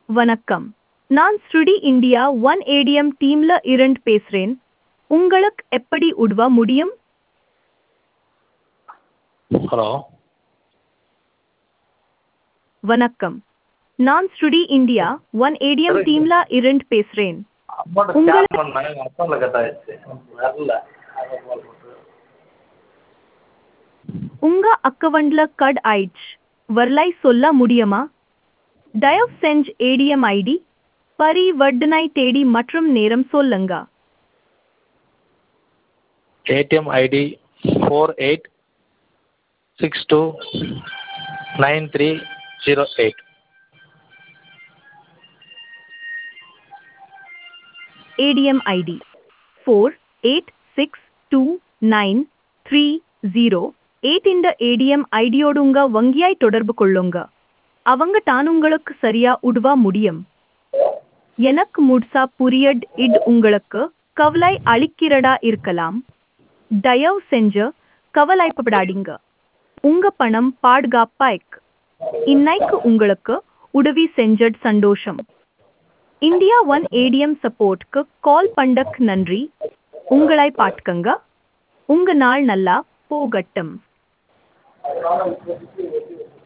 வணக்கம் நான் ஸ்ருடி இந்தியா ஒன் ஏடிஎம் டீம்ல இருந்து பேசுறேன் உங்களுக்கு எப்படி உதவ முடியும் ஹலோ வணக்கம் நான் ஸ்ருடி இந்தியா ஒன் ஏடிஎம் டீம்ல இருந்து பேசுறேன் அமௌண்ட் உங்களை- ஸ்கேன் பண்ணேன் எங்கள் அக்கௌண்ட்டில் கட் ஆயிடுச்சு வரல அதான் call பண்றேன். உங்க அக்கவுண்ட்ல கட் ஆயிடுச்சு வரலை சொல்ல முடியுமா தயவு செஞ்சு ஏடிஎம் ஐடி பரிவர்த்தனை தேதி மற்றும் நேரம் சொல்லுங்க ATM ID four eight six two nine three zero eight ATM ID four eight six two nine three zero eight இந்த ஏடிஎம் ஐடியோடு உங்க வங்கியாய் தொடர்பு கொள்ளுங்க அவங்க தான் உங்களுக்கு சரியா உதவ முடியும் எனக்கு முழுசா புரியட் இட் உங்களுக்கு கவலை அளிக்கிறதா இருக்கலாம் தயவு செஞ்சு கவலைப்படாதீங்க உங்க பணம் பாதுகாப்பா இருக்கு இன்னைக்கு உங்களுக்கு உதவி செஞ்சது சந்தோஷம் இந்தியா ஒன் ஏடிஎம் சப்போர்ட்க்கு கால் பண்ணக் நன்றி உங்களை பார்த்துக்கங்க உங்க நாள் நல்லா போகட்டும்